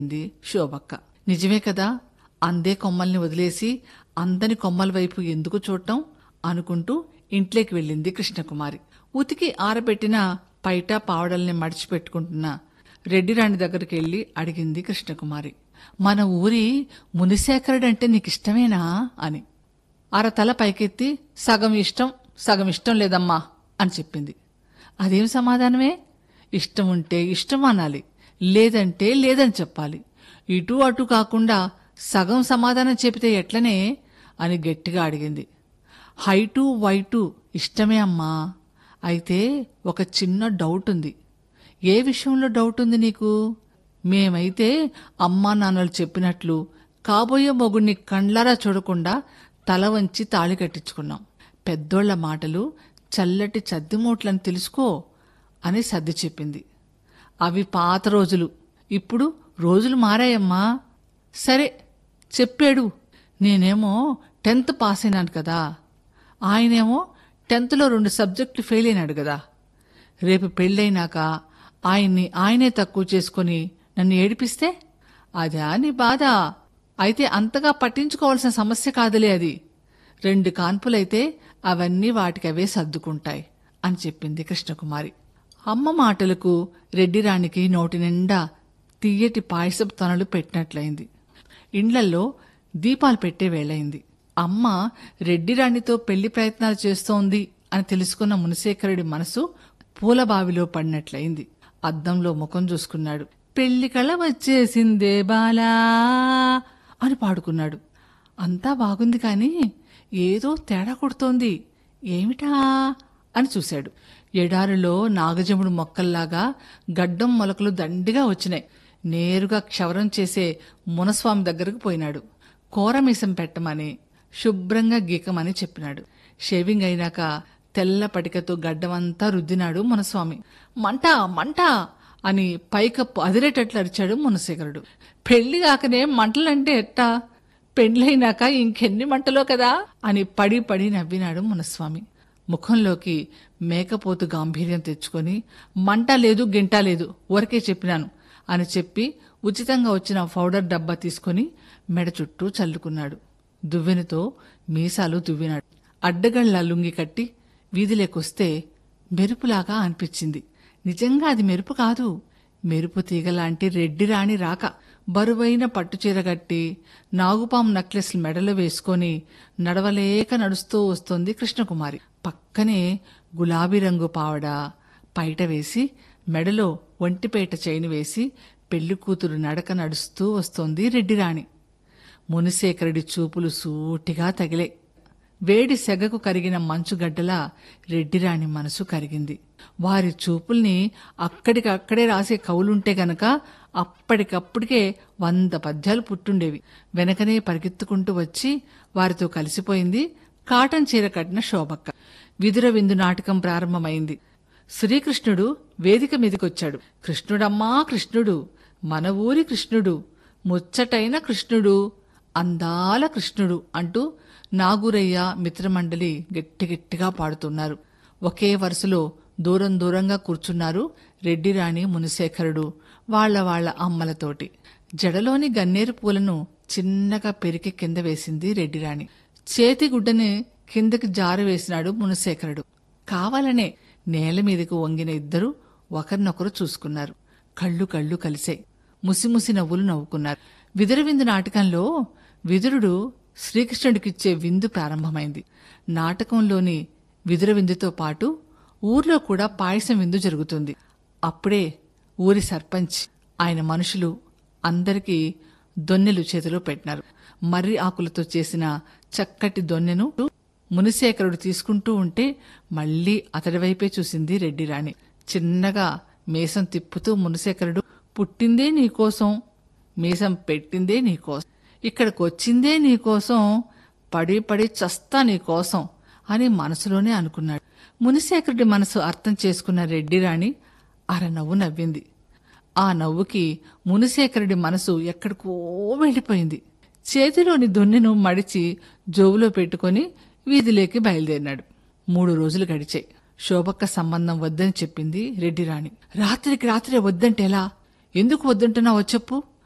అంది శోభక్క నిజమే కదా అందే కొమ్మల్ని వదిలేసి అందని కొమ్మల వైపు ఎందుకు చూడటం అనుకుంటూ ఇంట్లోకి వెళ్ళింది కృష్ణకుమారి ఉతికి ఆరబెట్టిన పైట పావడల్ని మడిచిపెట్టుకుంటున్న రెడ్డిరాణి దగ్గరికి వెళ్ళి అడిగింది కృష్ణకుమారి మన ఊరి మునిశేఖరుడంటే నీకిష్టమేనా అని అరతల పైకెత్తి సగం ఇష్టం సగం ఇష్టం లేదమ్మా అని చెప్పింది అదేం సమాధానమే ఇష్టం ఉంటే ఇష్టం అనాలి లేదంటే లేదని చెప్పాలి ఇటు అటు కాకుండా సగం సమాధానం చెబితే ఎట్లనే అని గట్టిగా అడిగింది హైటు వైటు ఇష్టమే అమ్మా అయితే ఒక చిన్న డౌట్ ఉంది ఏ విషయంలో డౌట్ ఉంది నీకు మేమైతే అమ్మా నాన్నలు చెప్పినట్లు కాబోయే మొగుడిని కండ్లారా చూడకుండా తల వంచి తాళి కట్టించుకున్నాం పెద్దోళ్ల మాటలు చల్లటి చద్దిమూట్లని తెలుసుకో అని సర్ది చెప్పింది అవి పాత రోజులు ఇప్పుడు రోజులు మారాయమ్మా సరే చెప్పాడు నేనేమో టెన్త్ పాస్ అయినాను కదా ఆయనేమో టెన్త్లో రెండు సబ్జెక్టులు ఫెయిల్ అయినాడు కదా రేపు పెళ్ళైనాక ఆయన్ని ఆయనే తక్కువ చేసుకొని నన్ను ఏడిపిస్తే అదా నీ బాధ అయితే అంతగా పట్టించుకోవాల్సిన సమస్య కాదులే అది రెండు కాన్పులైతే అవన్నీ వాటికవే సర్దుకుంటాయి అని చెప్పింది కృష్ణకుమారి అమ్మ మాటలకు రెడ్డిరాణికి నోటి నిండా తీయటి పాయసపు తొనలు పెట్టినట్లయింది ఇండ్లల్లో దీపాలు పెట్టే వేళయింది అమ్మ రెడ్డిరాణితో పెళ్లి ప్రయత్నాలు చేస్తోంది అని తెలుసుకున్న మునిశేఖరుడి మనసు పూలబావిలో పడినట్లయింది అద్దంలో ముఖం చూసుకున్నాడు పెళ్లి కళ వచ్చేసిందే బాలా అని పాడుకున్నాడు అంతా బాగుంది కాని ఏదో తేడా కొడుతోంది ఏమిటా అని చూశాడు ఎడారిలో నాగజముడు మొక్కల్లాగా గడ్డం మొలకలు దండిగా వచ్చినాయి నేరుగా క్షవరం చేసే మునస్వామి దగ్గరకు పోయినాడు కోరమీసం పెట్టమని శుభ్రంగా గీకమని చెప్పినాడు షేవింగ్ అయినాక తెల్ల పటికతో గడ్డమంతా రుద్దినాడు మునస్వామి మంట మంట అని పైకప్పు అదిరేటట్లు అరిచాడు మునశేఖరుడు పెళ్లి కాకనే మంటలంటే ఎట్టా పెండ్లైనాక ఇంకెన్ని మంటలో కదా అని పడి పడి నవ్వినాడు మునస్వామి ముఖంలోకి మేకపోతు గాంభీర్యం తెచ్చుకొని మంట లేదు గింట లేదు ఊరకే చెప్పినాను అని చెప్పి ఉచితంగా వచ్చిన పౌడర్ డబ్బా తీసుకొని మెడ చుట్టూ చల్లుకున్నాడు దువ్వెనతో మీసాలు దువ్వినాడు అడ్డగళ్ళ లుంగి కట్టి వీధిలోకొస్తే మెరుపులాగా అనిపించింది నిజంగా అది మెరుపు కాదు మెరుపు తీగలాంటి రెడ్డి రాణి రాక బరువైన పట్టుచీర కట్టి నాగుపాం నక్లెస్లు మెడలో వేసుకొని నడవలేక నడుస్తూ వస్తోంది కృష్ణకుమారి పక్కనే గులాబీ రంగు పావడ పైట వేసి మెడలో ఒంటిపేట చైను వేసి పెళ్లి కూతురు నడక నడుస్తూ వస్తోంది రెడ్డిరాణి మునిశేఖరుడి చూపులు సూటిగా తగిలే వేడి సెగకు కరిగిన మంచుగడ్డలా రెడ్డిరాణి మనసు కరిగింది వారి చూపుల్ని అక్కడికక్కడే రాసే కవులుంటే గనక అప్పటికప్పటికే వంద పద్యాలు పుట్టుండేవి వెనకనే పరిగెత్తుకుంటూ వచ్చి వారితో కలిసిపోయింది కాటన్ చీర కట్టిన శోభక్క విదుర విందు నాటకం ప్రారంభమైంది శ్రీకృష్ణుడు వేదిక మీదకొచ్చాడు కృష్ణుడమ్మా కృష్ణుడు మన ఊరి కృష్ణుడు ముచ్చటైన కృష్ణుడు అందాల కృష్ణుడు అంటూ నాగురయ్య మిత్రమండలి గట్టిగట్టిగా పాడుతున్నారు ఒకే వరుసలో దూరం దూరంగా కూర్చున్నారు రెడ్డిరాణి మునిశేఖరుడు వాళ్ల వాళ్ల అమ్మలతోటి జడలోని గన్నేరు పూలను చిన్నగా పెరికి కింద వేసింది రెడ్డిరాణి చేతి గుడ్డని కిందకి జారు వేసినాడు మునిశేఖరుడు కావాలనే నేల మీదకు వంగిన ఇద్దరు ఒకరినొకరు చూసుకున్నారు కళ్ళు కళ్ళు కలిసాయి ముసిముసి నవ్వులు నవ్వుకున్నారు విదుర విందు నాటకంలో విదురుడు శ్రీకృష్ణుడికిచ్చే విందు ప్రారంభమైంది నాటకంలోని విదుర విందుతో పాటు ఊర్లో కూడా పాయసం విందు జరుగుతుంది అప్పుడే ఊరి సర్పంచ్ ఆయన మనుషులు అందరికీ దొన్నెలు చేతిలో పెట్టినారు మర్రి ఆకులతో చేసిన చక్కటి దొన్నెను మునిశేఖరుడు తీసుకుంటూ ఉంటే మళ్లీ అతడి వైపే చూసింది రెడ్డిరాణి చిన్నగా మీసం తిప్పుతూ మునిశేఖరుడు పుట్టిందే నీకోసం మీసం పెట్టిందే నీకోసం ఇక్కడికొచ్చిందే నీకోసం పడి పడి చస్తా నీకోసం అని మనసులోనే అనుకున్నాడు మునిశేఖరుడి మనసు అర్థం చేసుకున్న రెడ్డిరాణి అర నవ్వు నవ్వింది ఆ నవ్వుకి మునిశేఖరుడి మనసు ఎక్కడికో వెళ్ళిపోయింది చేతిలోని దొన్నెను మడిచి జోబులో పెట్టుకుని వీధిలోకి బయలుదేరినాడు మూడు రోజులు గడిచాయి శోభక్క సంబంధం వద్దని చెప్పింది రెడ్డిరాణి రాత్రికి రాత్రే వద్దంటే ఎలా ఎందుకు వద్దంటున్నావో చెప్పు